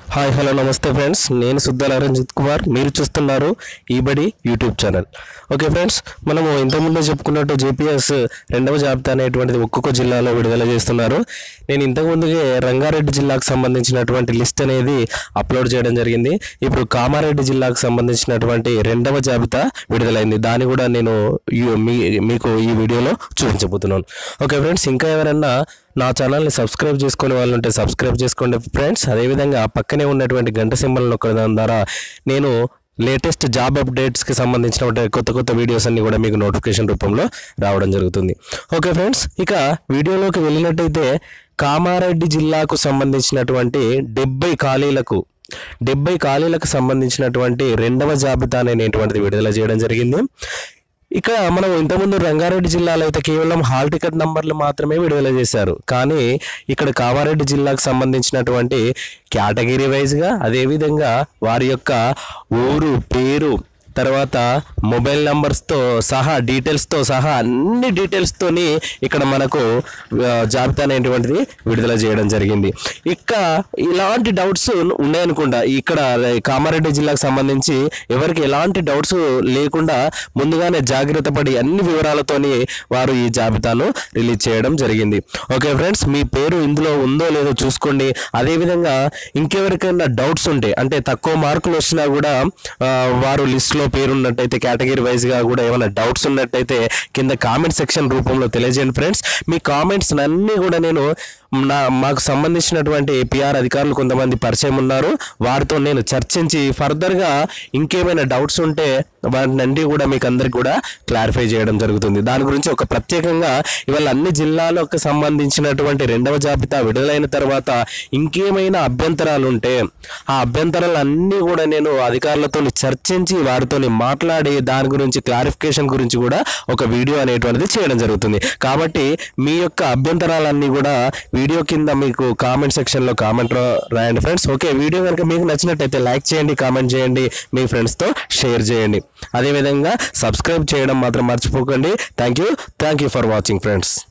hi hello నమస్తే friends నేను సుద్దాల రంజిత్ కుమార్ మీరు చూస్తున్నారు ఈబడి యూట్యూబ్ ఛానల్ ఓకే ఫ్రెండ్స్ మనము ఇంతకుముందే చెప్పుకున్నట్టు జేపీఎస్ రెండవ జాబితా అనేటువంటిది ఒక్కొక్క జిల్లాలో విడుదల చేస్తున్నారు నేను ఇంతకుముందుగా రంగారెడ్డి జిల్లాకు సంబంధించినటువంటి లిస్ట్ అనేది అప్లోడ్ చేయడం జరిగింది ఇప్పుడు కామారెడ్డి జిల్లాకు సంబంధించినటువంటి రెండవ జాబితా విడుదలైంది దాన్ని కూడా నేను ఈ- మీ- మీకు ఈ వీడియోలో చూపించబోతున్నాను ఓకే ఫ్రెండ్స్ ఇంకా ఎవరైనా నా ఛానల్ని సబ్స్క్రైబ్ చేసుకునే వాళ్ళు ఉంటే సబ్స్క్రైబ్ చేసుకోండి ఫ్రెండ్స్ అదేవిధంగా పక్కనే ఉన్నటువంటి గంట సింబల్ నొక్కడం ద్వారా నేను లేటెస్ట్ జాబ్ అప్డేట్స్కి సంబంధించిన కొత్త కొత్త వీడియోస్ అన్ని కూడా మీకు నోటిఫికేషన్ రూపంలో రావడం జరుగుతుంది ఓకే ఫ్రెండ్స్ ఇక వీడియోలోకి వెళ్ళినట్టయితే కామారెడ్డి జిల్లాకు సంబంధించినటువంటి డెబ్బై ఖాళీలకు డెబ్బై ఖాళీలకు సంబంధించినటువంటి రెండవ జాబితా అనేటువంటిది విడుదల చేయడం జరిగింది ఇక్కడ మనం ఇంతకుముందు రంగారెడ్డి జిల్లాలో అయితే కేవలం హాల్ టికెట్ నంబర్లు మాత్రమే విడుదల చేశారు కానీ ఇక్కడ కామారెడ్డి జిల్లాకు సంబంధించినటువంటి కేటగిరీ వైజ్గా అదేవిధంగా వారి యొక్క ఊరు పేరు తర్వాత మొబైల్ నంబర్స్తో సహా డీటెయిల్స్తో సహా అన్ని డీటెయిల్స్తోని ఇక్కడ మనకు ఆ, జాబితా అనేటువంటిది విడుదల చేయడం జరిగింది ఇక ఇలాంటి డౌట్స్ ఉన్నాయనుకుంటా ఇక్కడ కామారెడ్డి జిల్లాకు సంబంధించి ఎవరికి ఎలాంటి డౌట్స్ లేకుండా ముందుగానే జాగ్రత్త పడి అన్ని వివరాలతోని వారు ఈ జాబితాను రిలీజ్ చేయడం జరిగింది ఓకే ఫ్రెండ్స్ మీ పేరు ఇందులో ఉందో లేదో చూసుకోండి అదేవిధంగా ఇంకెవరికైనా డౌట్స్ ఉంటే అంటే తక్కువ మార్కులు వచ్చినా కూడా ఆ, వారు లిస్ట్లో పేరు ఉన్నట్టయితే కేటగిరీ వైజ్గా కూడా ఏమైనా డౌట్స్ ఉన్నట్టయితే కింద కామెంట్ సెక్షన్ రూపంలో తెలియజేయండి ఫ్రెండ్స్ మీ కామెంట్స్ అన్నీ కూడా నేను నా మాకు సంబంధించినటువంటి పిఆర్ అధికారులు కొంతమంది పరిచయం ఉన్నారు వారితో నేను చర్చించి ఫర్దర్గా ఇంకేమైనా డౌట్స్ ఉంటే వాటిని కూడా మీకు అందరికి కూడా క్లారిఫై చేయడం జరుగుతుంది దాని గురించి ఒక ప్రత్యేకంగా ఇవాళ అన్ని జిల్లాలకు సంబంధించినటువంటి రెండవ జాబితా విడుదలైన తర్వాత ఇంకేమైనా అభ్యంతరాలు ఉంటే ఆ అభ్యంతరాలు అన్నీ కూడా నేను అధికారులతో చర్చించి వారితో మాట్లాడి దాని గురించి క్లారిఫికేషన్ గురించి కూడా ఒక వీడియో అనేటువంటిది చేయడం జరుగుతుంది కాబట్టి మీ యొక్క అభ్యంతరాలన్నీ కూడా వీడియో కింద మీకు కామెంట్ సెక్షన్లో కామెంట్ రాయండి ఫ్రెండ్స్ ఓకే వీడియో కనుక మీకు నచ్చినట్టయితే లైక్ చేయండి కామెంట్ చేయండి మీ ఫ్రెండ్స్తో షేర్ చేయండి అదేవిధంగా సబ్స్క్రైబ్ చేయడం మాత్రం మర్చిపోకండి thank you thank you for watching friends